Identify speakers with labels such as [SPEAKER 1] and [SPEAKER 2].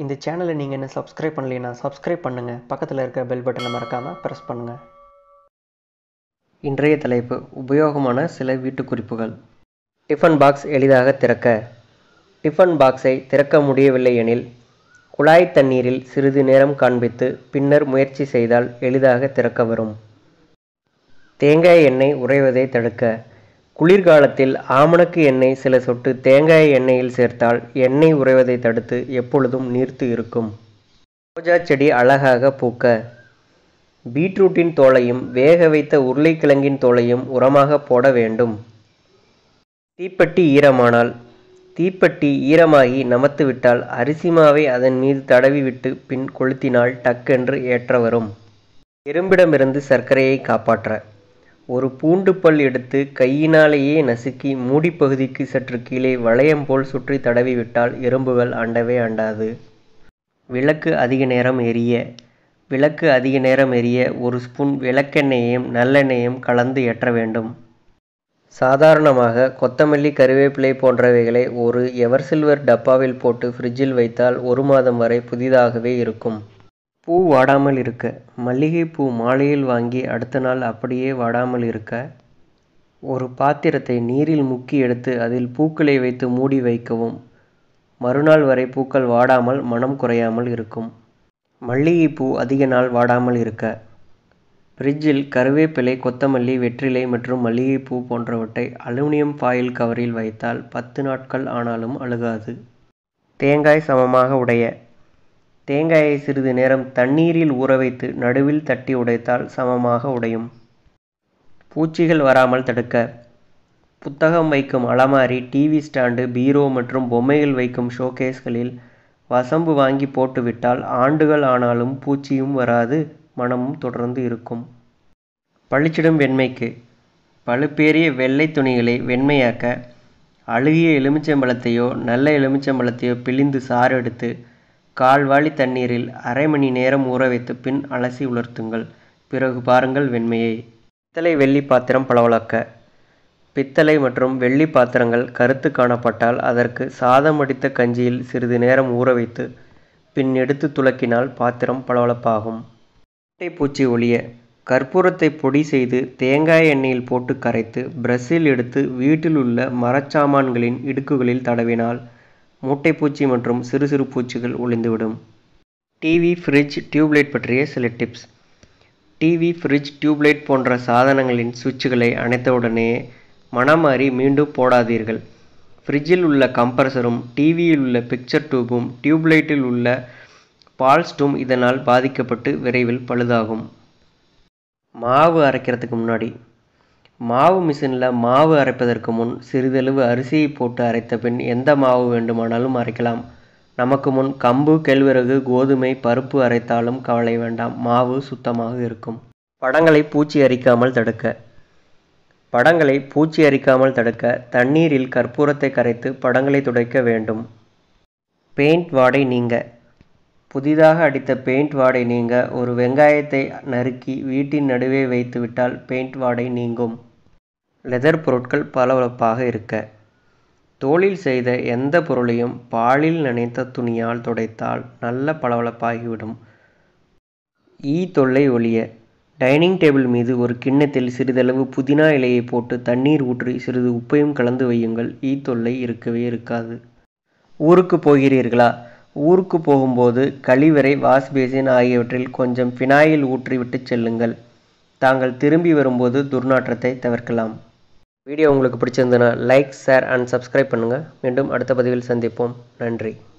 [SPEAKER 1] இந்த சேனலை நீங்கள் என்ன சப்ஸ்கிரைப் பண்ணலைன்னா சப்ஸ்கிரைப் பண்ணுங்கள் பக்கத்தில் இருக்க பெல் பட்டனை மறக்காமல் ப்ரெஸ் பண்ணுங்கள் இன்றைய தலைப்பு உபயோகமான சில வீட்டு குறிப்புகள் டிஃபன் பாக்ஸ் எளிதாக திறக்க டிஃபன் பாக்ஸை திறக்க முடியவில்லை எனில் குழாய் தண்ணீரில் சிறிது நேரம் காண்பித்து பின்னர் முயற்சி செய்தால் எளிதாக திறக்க வரும் தேங்காய் எண்ணெய் உறைவதை தடுக்க குளிர்காலத்தில் ஆமணக்கு எண்ணெய் சில சொட்டு தேங்காய் எண்ணெயில் சேர்த்தால் எண்ணெய் உறைவதை தடுத்து எப்பொழுதும் நீர்த்து இருக்கும் ரோஜா செடி அழகாக பூக்க பீட்ரூட்டின் தோலையும் வேக வைத்த உருளைக்கிழங்கின் தோலையும் உரமாக போட வேண்டும் தீப்பெட்டி ஈரமானால் தீப்பெட்டி ஈரமாகி நமத்து விட்டால் அரிசி மாவை அதன் மீது தடவி விட்டு பின் கொளுத்தினால் டக்கென்று ஏற்ற வரும் எறும்பிடமிருந்து சர்க்கரையை காப்பாற்ற ஒரு பூண்டு பல் எடுத்து கையினாலேயே நசுக்கி மூடிப்பகுதிக்கு சற்று கீழே வளையம் போல் சுற்றி தடவி விட்டால் எறும்புகள் அண்டவே அண்டாது விளக்கு அதிக நேரம் எரிய விளக்கு அதிக நேரம் எரிய ஒரு ஸ்பூன் விளக்கெண்ணெயையும் நல்லெண்ணெயையும் கலந்து ஏற்ற வேண்டும் சாதாரணமாக கொத்தமல்லி கருவேப்பிலை போன்றவைகளை ஒரு எவர் சில்வர் டப்பாவில் போட்டு ஃப்ரிட்ஜில் வைத்தால் ஒரு மாதம் வரை புதிதாகவே இருக்கும் பூ வாடாமல் இருக்க மல்லிகை பூ மாலையில் வாங்கி அடுத்த நாள் அப்படியே வாடாமல் இருக்க ஒரு பாத்திரத்தை நீரில் முக்கி எடுத்து அதில் பூக்களை வைத்து மூடி வைக்கவும் மறுநாள் வரை பூக்கள் வாடாமல் மனம் குறையாமல் இருக்கும் மல்லிகைப்பூ அதிக நாள் வாடாமல் இருக்க ஃப்ரிட்ஜில் கருவேப்பிலை கொத்தமல்லி வெற்றிலை மற்றும் மல்லிகைப்பூ போன்றவற்றை அலுமினியம் ஃபாயில் கவரில் வைத்தால் பத்து நாட்கள் ஆனாலும் அழுகாது தேங்காய் சமமாக உடைய தேங்காயை சிறிது நேரம் தண்ணீரில் ஊற வைத்து நடுவில் தட்டி உடைத்தால் சமமாக உடையும் பூச்சிகள் வராமல் தடுக்க புத்தகம் வைக்கும் அலமாரி டிவி ஸ்டாண்டு பீரோ மற்றும் பொம்மைகள் வைக்கும் ஷோகேஸ்களில் வசம்பு வாங்கி போட்டுவிட்டால் ஆண்டுகள் ஆனாலும் பூச்சியும் வராது மனமும் தொடர்ந்து இருக்கும் பளிச்சிடும் வெண்மைக்கு பழுப்பேறிய வெள்ளை துணிகளை வெண்மையாக்க அழுகிய எலுமிச்சம்பழத்தையோ நல்ல எலுமிச்சம்பழத்தையோ பிழிந்து சாறு எடுத்து கால்வாளி தண்ணீரில் அரை மணி நேரம் ஊற வைத்து பின் அலசி உலர்த்துங்கள் பிறகு பாருங்கள் வெண்மையை பித்தளை வெள்ளி பாத்திரம் பளபளக்க பித்தளை மற்றும் வெள்ளி பாத்திரங்கள் கருத்து காணப்பட்டால் அதற்கு சாதம் அடித்த கஞ்சியில் சிறிது நேரம் ஊற வைத்து பின் எடுத்து துலக்கினால் பாத்திரம் பளபளப்பாகும் பூச்சி ஒளிய கற்பூரத்தை பொடி செய்து தேங்காய் எண்ணெயில் போட்டு கரைத்து பிரஷில் எடுத்து வீட்டில் உள்ள மரச்சாமான்களின் இடுக்குகளில் தடவினால் மூட்டைப்பூச்சி மற்றும் சிறு சிறு பூச்சிகள் ஒளிந்துவிடும் டிவி ஃப்ரிட்ஜ் டியூப்லைட் பற்றிய சில டிப்ஸ் டிவி ஃப்ரிட்ஜ் டியூப்லைட் போன்ற சாதனங்களின் சுவிட்சுகளை அணைத்தவுடனே மனமாறி மீண்டும் போடாதீர்கள் ஃப்ரிட்ஜில் உள்ள கம்ப்ரஸரும் டிவியில் உள்ள பிக்சர் டியூபும் டியூப்லைட்டில் உள்ள பால்ஸ்டும் இதனால் பாதிக்கப்பட்டு விரைவில் பழுதாகும் மாவு அரைக்கிறதுக்கு முன்னாடி மாவு மிஷினில் மாவு அரைப்பதற்கு முன் சிறிதளவு அரிசியை போட்டு அரைத்த பின் எந்த மாவு வேண்டுமானாலும் அரைக்கலாம் நமக்கு முன் கம்பு கேழ்வரகு கோதுமை பருப்பு அரைத்தாலும் கவலை வேண்டாம் மாவு சுத்தமாக இருக்கும் படங்களை பூச்சி அரிக்காமல் தடுக்க படங்களை பூச்சி அரிக்காமல் தடுக்க தண்ணீரில் கற்பூரத்தை கரைத்து படங்களை துடைக்க வேண்டும் பெயிண்ட் வாடை நீங்க புதிதாக அடித்த பெயிண்ட் வாடை நீங்க ஒரு வெங்காயத்தை நறுக்கி வீட்டின் நடுவே வைத்து விட்டால் பெயிண்ட் வாடை நீங்கும் லெதர் பொருட்கள் பளபளப்பாக இருக்க தோளில் செய்த எந்த பொருளையும் பாலில் நனைத்த துணியால் துடைத்தால் நல்ல பளபளப்பாகிவிடும் ஈ தொல்லை ஒழிய டைனிங் டேபிள் மீது ஒரு கிண்ணத்தில் சிறிதளவு புதினா இலையை போட்டு தண்ணீர் ஊற்றி சிறிது உப்பையும் கலந்து வையுங்கள் ஈ தொல்லை இருக்கவே இருக்காது ஊருக்கு போகிறீர்களா ஊருக்கு போகும்போது கழிவறை வாஷ் பேசின் ஆகியவற்றில் கொஞ்சம் ஃபினாயில் ஊற்றி விட்டு செல்லுங்கள் தாங்கள் திரும்பி வரும்போது துர்நாற்றத்தை தவிர்க்கலாம் வீடியோ உங்களுக்கு பிடிச்சிருந்ததுன்னா லைக் ஷேர் அண்ட் சப்ஸ்கிரைப் பண்ணுங்கள் மீண்டும் அடுத்த பதிவில் சந்திப்போம் நன்றி